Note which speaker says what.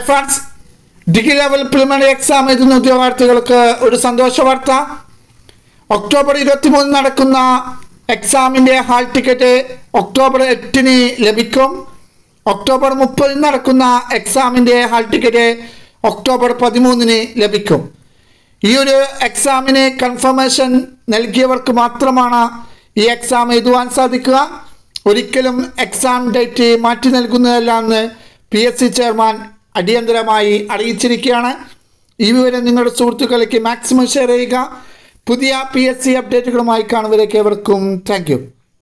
Speaker 1: hi friends degree level preliminary exam എഴുതുന്ന ഉദ്യോഗാർത്ഥികൾക്ക് ഒരു സന്തോഷ വാർത്ത ഒക്ടോബർ ഇരുപത്തിമൂന്ന് നടക്കുന്ന എക്സാമിൻ്റെ ഹാൾ ടിക്കറ്റ് ഒക്ടോബർ എട്ടിന് ലഭിക്കും ഒക്ടോബർ മുപ്പതിന് നടക്കുന്ന എക്സാമിൻ്റെ ഹാൾ ടിക്കറ്റ് ഒക്ടോബർ പതിമൂന്നിന് ലഭിക്കും ഈ ഒരു എക്സാമിന് കൺഫർമേഷൻ നൽകിയവർക്ക് മാത്രമാണ് ഈ എക്സാം എഴുതുവാൻ സാധിക്കുക ഒരിക്കലും എക്സാം ഡേറ്റ് മാറ്റി നൽകുന്നതല്ല എന്ന് പി എസ് സി ചെയർമാൻ അടിയന്തരമായി അറിയിച്ചിരിക്കുകയാണ് ഈ വിവരം നിങ്ങളുടെ സുഹൃത്തുക്കളിലേക്ക് മാക്സിമം ഷെയർ ചെയ്യുക പുതിയ പി എസ് സി അപ്ഡേറ്റുകളുമായി കാണുവരേക്ക് ഏവർക്കും താങ്ക് യു